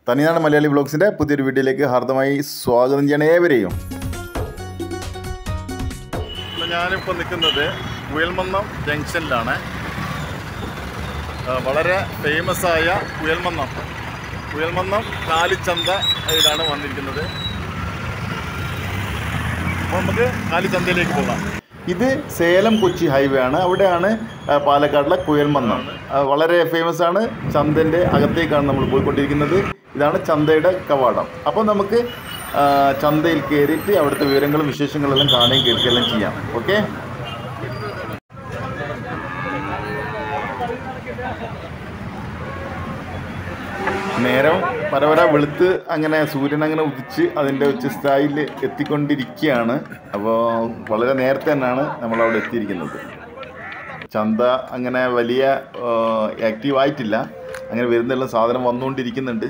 തനിനാട് മലയാളി ബ്ലോഗ്സിൻ്റെ പുതിയൊരു വീഡിയോയിലേക്ക് ഹാർദമായി സ്വാഗതം ചെയ്യണ ഏവരെയും ഞാനിപ്പോൾ നിൽക്കുന്നത് കുയൽമന്നം ജംഗ്ഷനിലാണ് ആ, വളരെ ഫേമസ് ആയ കുയൽമന്നം കുയൽമന്നം കാലിച്ചന്ത ഇതിലാണ് വന്നിരിക്കുന്നത് അപ്പോൾ നമുക്ക് കാലിച്ചന്തയിലേക്ക് പോകാം ഇത് സേലം കൊച്ചി ഹൈവേ ആണ് അവിടെയാണ് ആ, പാലക്കാടിലെ കുയൽമന്നം ആ, വളരെ ഫേമസ് ആണ് ചന്തൻ്റെ അകത്തേക്കാണ് നമ്മൾ പോയിക്കൊണ്ടിരിക്കുന്നത് ഇതാണ് ചന്തയുടെ കവാടം അപ്പോൾ നമുക്ക് ആ, ചന്തയിൽ കയറിയിട്ട് അവിടുത്തെ വിവരങ്ങളും വിശേഷങ്ങളെല്ലാം കാണുകയും കേൾക്കുകയെല്ലാം ചെയ്യാം ഓക്കെ നേരം പരവര വെളുത്ത് അങ്ങനെ സൂര്യൻ അങ്ങനെ ഉദിച്ച് അതിൻ്റെ ഉച്ചസ്ഥായിൽ എത്തിക്കൊണ്ടിരിക്കുകയാണ് അപ്പോൾ വളരെ നേരത്തെ തന്നെയാണ് നമ്മൾ അവിടെ എത്തിയിരിക്കുന്നത് ചന്ത അങ്ങനെ വലിയ ആക്റ്റീവ് ആയിട്ടില്ല അങ്ങനെ വരുന്നുള്ള സാധനം വന്നുകൊണ്ടിരിക്കുന്നുണ്ട്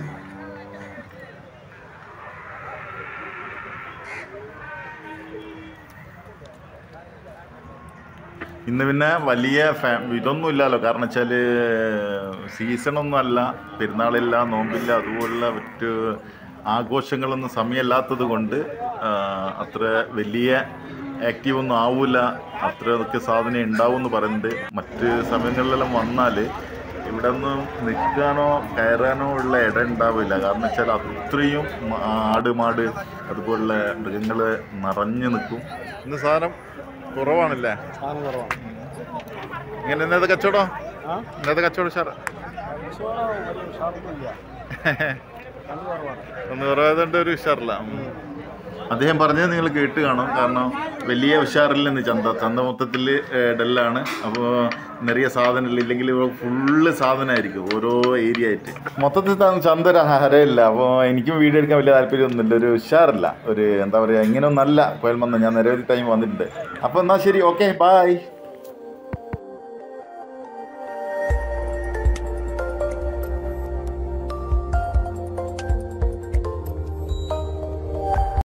ഇന്ന് പിന്നെ വലിയ ഫാ ഇതൊന്നും ഇല്ലല്ലോ കാരണം വെച്ചാൽ സീസണൊന്നും അല്ല പെരുന്നാളില്ല നോമ്പില്ല അതുപോലുള്ള മറ്റ് ആഘോഷങ്ങളൊന്നും സമയമല്ലാത്തത് കൊണ്ട് ആ, അത്ര വലിയ ആക്റ്റീവ് ഒന്നും ആവില്ല അത്രയൊക്കെ സാധനം ഉണ്ടാവും എന്ന് പറയുന്നുണ്ട് മറ്റ് സമയങ്ങളിലെല്ലാം വന്നാൽ ഇവിടെ ഒന്നും നിൽക്കാനോ കയറാനോ ഉള്ള ഇടം ഉണ്ടാവില്ല കാരണം വെച്ചാൽ അത്രയും മ- ആട് മാട് അതുപോലുള്ള മൃഗങ്ങൾ നിറഞ്ഞു നിൽക്കും ഇന്ന് സാധനം കുറവാണല്ലേ സാധനം കുറവാണ് ഇങ്ങനെ ഇന്നത്തെ കച്ചവടം ആ ഇന്നത്തെ കച്ചവടം സാർ ചോളം വലിയ ഉഷാറൊന്നുമില്ല അത് കുറവാണ് ഒന്ന് കുറവായതുകൊണ്ട് ഒരു ഉഷാറില്ല ഉം. അദ്ദേഹം പറഞ്ഞത് നിങ്ങൾ കേട്ട് കാണും കാരണം വലിയ ഉഷാറില്ല ഇന്ന് ചന്ത ചന്ത മൊത്തത്തിൽ ഡല്ലാണ് അപ്പോൾ നിറയെ സാധനമില്ല ഇല്ലെങ്കിൽ ഫുള്ള് സാധനമായിരിക്കും ഓരോ ഏരിയ ആയിട്ട് മൊത്തത്തിൽ ത- ചന്ത ഒരു ഹരമില്ല അപ്പോൾ എനിക്കും വീഡിയോ എടുക്കാൻ വലിയ താല്പര്യമൊന്നുമില്ല ഒരു ഉഷാറില്ല ഒരു എന്താ പറയുക ഇങ്ങനെയൊന്നല്ല കോയൽമന്ന ഞാൻ നിരവധി ടൈം വന്നിട്ടുണ്ട് അപ്പോൾ എന്നാൽ ശരി ഓക്കെ ബായ്